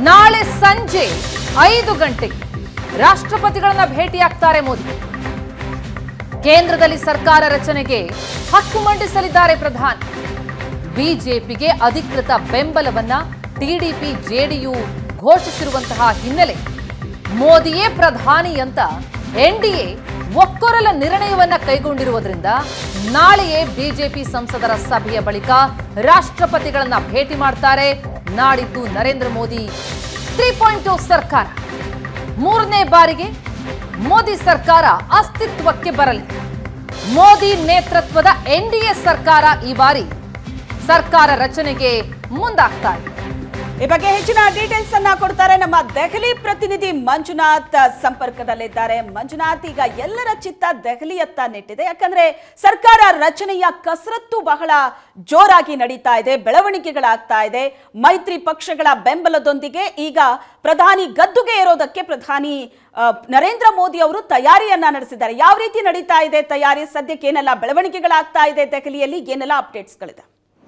ನಾಳೆ ಸಂಜೆ ಐದು ಗಂಟೆಗೆ ರಾಷ್ಟ್ರಪತಿಗಳನ್ನ ಭೇಟಿಯಾಗ್ತಾರೆ ಮೋದಿ ಕೇಂದ್ರದಲ್ಲಿ ಸರ್ಕಾರ ರಚನೆಗೆ ಹಕ್ಕು ಮಂಡಿಸಲಿದ್ದಾರೆ ಪ್ರಧಾನಿ ಬಿಜೆಪಿಗೆ ಅಧಿಕೃತ ಬೆಂಬಲವನ್ನ ಟಿಡಿಪಿ ಜೆಡಿಯು ಘೋಷಿಸಿರುವಂತಹ ಹಿನ್ನೆಲೆ ಮೋದಿಯೇ ಪ್ರಧಾನಿ ಅಂತ ಎನ್ಡಿಎ ಒಕ್ಕೊರಲ ನಿರ್ಣಯವನ್ನ ಕೈಗೊಂಡಿರುವುದರಿಂದ ನಾಳೆಯೇ ಬಿಜೆಪಿ ಸಂಸದರ ಸಭೆಯ ಬಳಿಕ ರಾಷ್ಟ್ರಪತಿಗಳನ್ನ ಭೇಟಿ ಮಾಡ್ತಾರೆ ನಾಡಿದ್ದು ನರೇಂದ್ರ ಮೋದಿ ತ್ರೀ ಪಾಯಿಂಟ್ ಸರ್ಕಾರ ಮೂರನೇ ಬಾರಿಗೆ ಮೋದಿ ಸರ್ಕಾರ ಅಸ್ತಿತ್ವಕ್ಕೆ ಬರಲಿದೆ ಮೋದಿ ನೇತೃತ್ವದ ಎನ್ಡಿಎ ಸರ್ಕಾರ ಈ ಬಾರಿ ಸರ್ಕಾರ ರಚನೆಗೆ ಮುಂದಾಗ್ತಾ ಇದೆ ಈ ಬಗ್ಗೆ ಹೆಚ್ಚಿನ ಡೀಟೇಲ್ಸ್ ಅನ್ನ ಕೊಡ್ತಾರೆ ನಮ್ಮ ದೆಹಲಿ ಪ್ರತಿನಿಧಿ ಮಂಜುನಾಥ್ ಸಂಪರ್ಕದಲ್ಲಿದ್ದಾರೆ ಮಂಜುನಾಥ್ ಈಗ ಎಲ್ಲರ ಚಿತ್ತ ದೆಹಲಿಯತ್ತ ನೆಟ್ಟಿದೆ ಯಾಕಂದ್ರೆ ಸರ್ಕಾರ ರಚನೆಯ ಕಸರತ್ತು ಬಹಳ ಜೋರಾಗಿ ನಡೀತಾ ಇದೆ ಬೆಳವಣಿಗೆಗಳಾಗ್ತಾ ಇದೆ ಮೈತ್ರಿ ಪಕ್ಷಗಳ ಬೆಂಬಲದೊಂದಿಗೆ ಈಗ ಪ್ರಧಾನಿ ಗದ್ದುಗೆ ಏರೋದಕ್ಕೆ ಪ್ರಧಾನಿ ಆ, ನರೇಂದ್ರ ಮೋದಿ ಅವರು ತಯಾರಿಯನ್ನ ನಡೆಸಿದ್ದಾರೆ ಯಾವ ರೀತಿ ನಡೀತಾ ಇದೆ ತಯಾರಿ ಸದ್ಯಕ್ಕೆ ಏನೆಲ್ಲ ಬೆಳವಣಿಗೆಗಳಾಗ್ತಾ ಇದೆ ದೆಹಲಿಯಲ್ಲಿ ಏನೆಲ್ಲ ಅಪ್ಡೇಟ್ಸ್ಗಳಿದೆ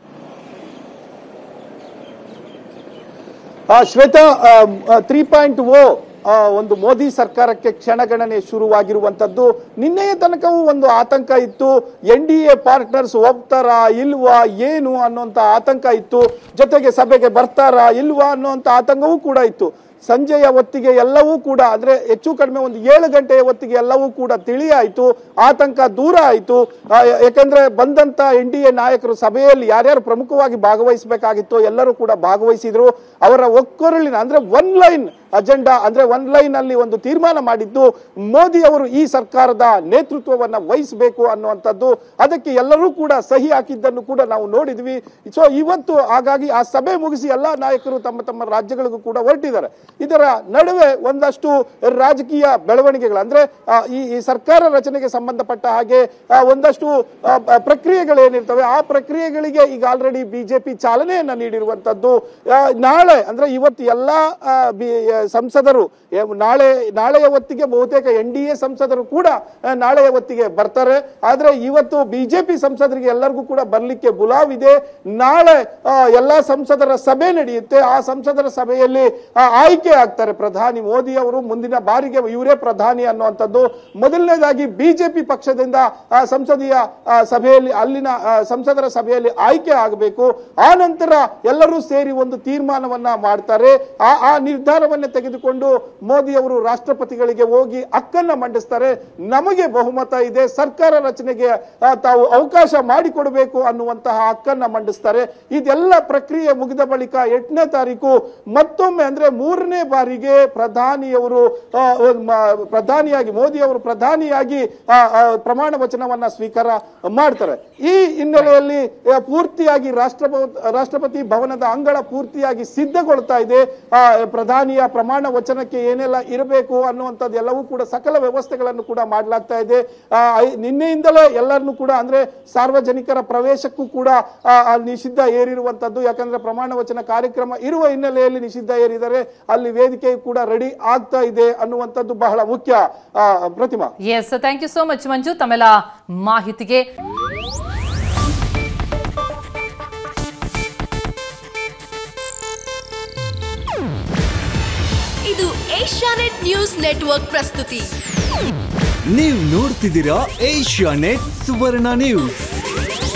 ಆ, ಶ್ವೇತಾ ತ್ರೀ ಪಾಯಿಂಟ್ ಓ ಒಂದು ಮೋದಿ ಸರ್ಕಾರಕ್ಕೆ ಕ್ಷಣಗಣನೆ ಶುರುವಾಗಿರುವಂತದ್ದು ನಿನ್ನೆಯ ತನಕವೂ ಒಂದು ಆತಂಕ ಇತ್ತು ಎನ್ ಡಿ ಎ ಪಾರ್ಟ್ನರ್ಸ್ ಹೋಗ್ತಾರಾ ಇಲ್ವಾ ಏನು ಅನ್ನೋಂಥ ಆತಂಕ ಇತ್ತು ಜೊತೆಗೆ ಸಭೆಗೆ ಬರ್ತಾರಾ ಇಲ್ವಾ ಅನ್ನೋಂಥ ಆತಂಕವೂ ಕೂಡ ಇತ್ತು ಸಂಜೆಯ ಹೊತ್ತಿಗೆ ಎಲ್ಲವೂ ಕೂಡ ಅಂದ್ರೆ ಹೆಚ್ಚು ಕಡಿಮೆ ಒಂದು ಏಳು ಗಂಟೆಯ ಹೊತ್ತಿಗೆ ಎಲ್ಲವೂ ಕೂಡ ತಿಳಿಯಾಯಿತು ಆತಂಕ ದೂರ ಆಯಿತು ಆ, ಯಾಕಂದ್ರೆ ಬಂದಂತ ಎನ್ ಡಿ ಎ ನಾಯಕರು ಸಭೆಯಲ್ಲಿ ಯಾರ್ಯಾರು ಪ್ರಮುಖವಾಗಿ ಭಾಗವಹಿಸಬೇಕಾಗಿತ್ತು ಎಲ್ಲರೂ ಕೂಡ ಭಾಗವಹಿಸಿದ್ರು ಅವರ ಒಕ್ಕೊರಳಿನ ಅಂದ್ರೆ ಒನ್ ಲೈನ್ ಅಜೆಂಡಾ ಅಂದ್ರೆ ಒನ್ ಲೈನ್ ಅಲ್ಲಿ ಒಂದು ತೀರ್ಮಾನ ಮಾಡಿದ್ದು ಮೋದಿ ಅವರು ಈ ಸರ್ಕಾರದ ನೇತೃತ್ವವನ್ನ ವಹಿಸಬೇಕು ಅನ್ನುವಂಥದ್ದು ಅದಕ್ಕೆ ಎಲ್ಲರೂ ಕೂಡ ಸಹಿ ಹಾಕಿದ್ದನ್ನು ಕೂಡ ನಾವು ನೋಡಿದ್ವಿ ಸೊ ಇವತ್ತು ಹಾಗಾಗಿ ಆ ಸಭೆ ಮುಗಿಸಿ ಎಲ್ಲಾ ನಾಯಕರು ತಮ್ಮ ತಮ್ಮ ರಾಜ್ಯಗಳಿಗೂ ಕೂಡ ಹೊರಟಿದ್ದಾರೆ ಇದರ ನಡುವೆ ಒಂದಷ್ಟು ರಾಜಕೀಯ ಬೆಳವಣಿಗೆಗಳು ಅಂದ್ರೆ ಆ, ಈ ಈ ಸರ್ಕಾರ ರಚನೆಗೆ ಸಂಬಂಧಪಟ್ಟ ಹಾಗೆ ಆ, ಒಂದಷ್ಟು ಆ, ಬ- ಪ್ರಕ್ರಿಯೆಗಳೇನಿರ್ತವೆ ಆ ಪ್ರಕ್ರಿಯೆಗಳಿಗೆ ಈಗ ಆಲ್ರೆಡಿ ಬಿಜೆಪಿ ಚಾಲನೆಯನ್ನ ನೀಡಿರುವಂತದ್ದು ಆ, ನಾಳೆ ಅಂದ್ರೆ ಇವತ್ತು ಎಲ್ಲಾ ಆ, ಬಿ- ಆ, ಸಂಸದರು ಏ- ನಾಳೆ ನಾಳೆಯ ಹೊತ್ತಿಗೆ ಬಹುತೇಕ ಎನ್ ಡಿ ಎ ಸಂಸದರು ಕೂಡ ಆ, ನಾಳೆಯ ಹೊತ್ತಿಗೆ ಬರ್ತಾರೆ ಆದ್ರೆ ಇವತ್ತು ಬಿಜೆಪಿ ಸಂಸದರಿಗೆ ಎಲ್ಲರಿಗೂ ಕೂಡ ಬರ್ಲಿಕ್ಕೆ ಬುಲಾವಿದೆ ನಾಳೆ ಆ, ಎಲ್ಲಾ ಸಂಸದರ ಸಭೆ ನಡೆಯುತ್ತೆ ಆ ಸಂಸದರ ಸಭೆಯಲ್ಲಿ ಆ, ಆಯ್ಕೆ ಆಗ್ತಾರೆ ಪ್ರಧಾನಿ ಮೋದಿ ಅವರು ಮುಂದಿನ ಬಾರಿಗೆ ಇವರೇ ಪ್ರಧಾನಿ ಅನ್ನುವಂಥದ್ದು ಮೊದಲನೇದಾಗಿ ಬಿಜೆಪಿ ಪಕ್ಷದಿಂದ ಆ, ಸಂಸದೀಯ ಆ, ಸಭೆಯಲ್ಲಿ ಅಲ್ಲಿನ ಆ, ಸಂಸದರ ಸಭೆಯಲ್ಲಿ ಆಯ್ಕೆ ಆಗಬೇಕು ಆ ನಂತರ ಎಲ್ಲರೂ ಸೇರಿ ಒಂದು ತೀರ್ಮಾನವನ್ನ ಮಾಡ್ತಾರೆ ಆ ಆ ನಿರ್ಧಾರವನ್ನ ತೆಗೆದುಕೊಂಡು ಮೋದಿ ಅವರು ರಾಷ್ಟ್ರಪತಿಗಳಿಗೆ ಹೋಗಿ ಹಕ್ಕನ್ನ ಮಂಡಿಸ್ತಾರೆ ನಮಗೆ ಬಹುಮತ ಇದೆ ಸರ್ಕಾರ ರಚನೆಗೆ ಆ, ತಾವು ಅವಕಾಶ ಮಾಡಿಕೊಡಬೇಕು ಅನ್ನುವಂತಹ ಹಕ್ಕನ್ನ ಮಂಡಿಸ್ತಾರೆ ಇದೆಲ್ಲ ಪ್ರಕ್ರಿಯೆ ಮುಗಿದ ಬಳಿಕ ಎಂಟನೇ ತಾರೀಕು ಮತ್ತೊಮ್ಮೆ ಅಂದ್ರೆ ಮೂರನೇ ಬಾರಿಗೆ ಪ್ರಧಾನಿಯವರು ಆ, ಒಂದ್ ಮ- ಪ್ರಧಾನಿಯಾಗಿ ಮೋದಿ ಅವರು ಪ್ರಧಾನಿಯಾಗಿ ಆ, ಆ, ಪ್ರಮಾಣ ವಚನವನ್ನ ಸ್ವೀಕಾರ ಮಾಡ್ತಾರೆ ಈ ಹಿನ್ನೆಲೆಯಲ್ಲಿ ಆ, ಪೂರ್ತಿಯಾಗಿ ರಾಷ್ಟ್ರಪ ರಾಷ್ಟ್ರಪತಿ ಭವನದ ಅಂಗಳ ಪೂರ್ತಿಯಾಗಿ ಸಿದ್ಧಗೊಳ್ತಾ ಇದೆ ಆ, ಪ್ರಧಾನಿಯ ಪ್ರಮಾಣ ವಚನಕ್ಕೆ ಏನೆಲ್ಲ ಇರಬೇಕು ಅನ್ನುವಂಥದ್ದು ಎಲ್ಲವೂ ಕೂಡ ಸಕಲ ವ್ಯವಸ್ಥೆಗಳನ್ನು ಕೂಡ ಮಾಡಲಾಗ್ತಾ ಇದೆ ಆ, ಐ- ನಿನ್ನೆಯಿಂದಲೇ ಎಲ್ಲರನ್ನು ಕೂಡ ಅಂದ್ರೆ ಸಾರ್ವಜನಿಕರ ಪ್ರವೇಶಕ್ಕೂ ಕೂಡ ಆ, ಆ ನಿಷಿದ್ಧ ಏರಿರುವಂತದ್ದು ಯಾಕಂದ್ರೆ ಪ್ರಮಾಣ ವಚನ ಕಾರ್ಯಕ್ರಮ ಇರುವ ಹಿನ್ನೆಲೆಯಲ್ಲಿ ನಿಷಿದ್ಧ ಏರಿದರೆ ಅಲ್ಲಿ ವೇದಿಕೆ ಕೂಡ ರೆಡಿ ಆಗ್ತಾ ಇದೆ ಅನ್ನುವಂಥದ್ದು ಬಹಳ ಮುಖ್ಯ ಆ, Pratima yes thank you so much Manju ತಮ್ಮೆಲ್ಲ ಮಾಹಿತಿಗೆ ಇದು ಏಷ್ಯಾನೆಟ್ ನ್ಯೂಸ್ ನೆಟ್ವರ್ಕ್ ಪ್ರಸ್ತುತಿ ನೀವು ನೋಡ್ತಿದ್ದೀರಾ ಏಷ್ಯಾ ನೆಟ್ ಸುವರ್ಣ ನ್ಯೂಸ್